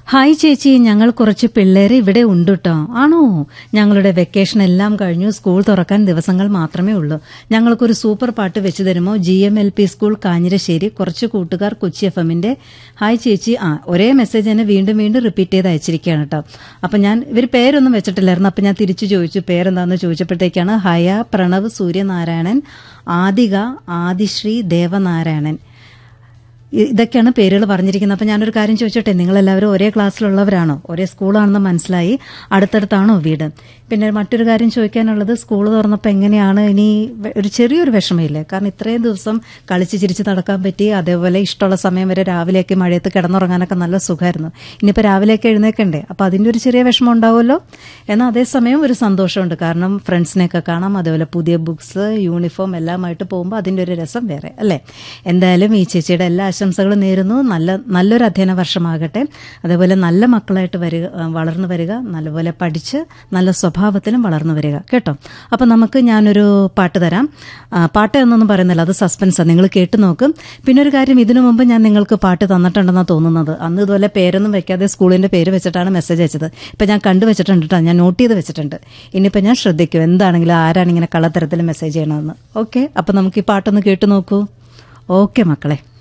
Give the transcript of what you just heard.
hi ചേച്ചി ഞങ്ങൾ കുറച്ച് പിള്ളേര് ഇവിടെ ഉണ്ട് കേട്ടോ ആണോ ഞങ്ങളുടെ വെക്കേഷൻ എല്ലാം കഴിഞ്ഞു സ്കൂൾ തുറക്കാൻ ദിവസങ്ങൾ മാത്രമേ ഉള്ളൂ ഞങ്ങൾക്കൊരു സൂപ്പർ പാട്ട് വെച്ച് തരുമോ G M L P school Kanjirassery കുറച്ച് കൂട്ടുകാർ കൊച്ചി എഫ് എമ്മിന്റെ ഹായ് ചേച്ചി ആ ഒരേ മെസ്സേജ് തന്നെ വീണ്ടും വീണ്ടും റിപ്പീറ്റ് ചെയ്ത് അയച്ചിരിക്കുകയാണ് കേട്ടോ അപ്പൊ ഞാൻ ഇവർ പേരൊന്നും വെച്ചിട്ടില്ലായിരുന്നു അപ്പൊ ഞാൻ തിരിച്ചു ചോദിച്ചു പേരെന്താന്ന് ചോദിച്ചപ്പോഴത്തേക്കാണ് ഹയ പ്രണവ് സൂര്യനാരായണൻ ആദിക ആദിശ്രീ ദേവനാരായണൻ ഇ- ഇതൊക്കെയാണ് പേരുകൾ പറഞ്ഞിരിക്കുന്നത് അപ്പൊ ഞാനൊരു കാര്യം ചോദിച്ചോട്ടെ നിങ്ങളെല്ലാവരും ഒരേ ക്ലാസ്സിലുള്ളവരാണോ ഒരേ സ്കൂളാണെന്ന് മനസ്സിലായി അടുത്തടുത്താണോ വീട് പിന്നെ മറ്റൊരു കാര്യം ചോദിക്കാനുള്ളത് സ്കൂൾ തുറന്നപ്പോൾ എങ്ങനെയാണ് ഇനി വെ- ഒരു ചെറിയൊരു വിഷമമില്ലേ കാരണം ഇത്രയും ദിവസം കളിച്ച് ചിരിച്ച് നടക്കാൻ പറ്റി അതേപോലെ ഇഷ്ടമുള്ള സമയം വരെ രാവിലെയൊക്കെ മഴയത്ത് കിടന്നുറങ്ങാനൊക്കെ നല്ല സുഖമായിരുന്നു ഇനിയിപ്പോൾ രാവിലെയൊക്കെ എഴുന്നേക്കണ്ടേ അപ്പോൾ അതിൻ്റെ ഒരു ചെറിയ വിഷമം ഉണ്ടാവുമല്ലോ എന്നാൽ അതേസമയം ഒരു സന്തോഷമുണ്ട് കാരണം ഫ്രണ്ട്സിനെയൊക്കെ കാണാം അതേപോലെ പുതിയ ബുക്സ് യൂണിഫോം എല്ലാമായിട്ട് പോകുമ്പോൾ അതിൻ്റെ ഒരു രസം വേറെ അല്ലേ എന്തായാലും ഈ ചേച്ചിയുടെ എല്ലാ ആശംസകളും നേരുന്നു നല്ല നല്ലൊരു അധ്യയന വർഷമാകട്ടെ അതേപോലെ നല്ല മക്കളായിട്ട് വരിക ആ, വളർന്നു വരിക നല്ലപോലെ പഠിച്ച് നല്ല സ്വഭാവത്തിലും വളർന്നു വരിക കേട്ടോ അപ്പം നമുക്ക് ഞാനൊരു പാട്ട് തരാം ആ, പാട്ട് എന്നൊന്നും പറയുന്നില്ല അത് സസ്പെൻസാണ് നിങ്ങൾ കേട്ട് നോക്കും പിന്നെ ഒരു കാര്യം ഇതിനു മുമ്പ് ഞാൻ നിങ്ങൾക്ക് പാട്ട് തന്നിട്ടുണ്ടെന്നാണ് തോന്നുന്നത് അന്ന് ഇതുപോലെ പേരൊന്നും വെക്കാതെ സ്കൂളിന്റെ പേര് വെച്ചിട്ടാണ് മെസ്സേജ് അയച്ചത് ഇപ്പം ഞാൻ കണ്ടുവച്ചിട്ടുണ്ട് കേട്ടോ ഞാൻ നോട്ട് ചെയ്ത് വെച്ചിട്ടുണ്ട് ഇനിയിപ്പോൾ ഞാൻ ശ്രദ്ധിക്കും എന്താണെങ്കിലും ആരാണ് ഇങ്ങനെ കള്ളത്തരത്തിൽ മെസ്സേജ് ചെയ്യണമെന്ന് ഓക്കെ അപ്പം നമുക്ക് ഈ പാട്ടൊന്ന് കേട്ട് നോക്കൂ ഓക്കെ മക്കളെ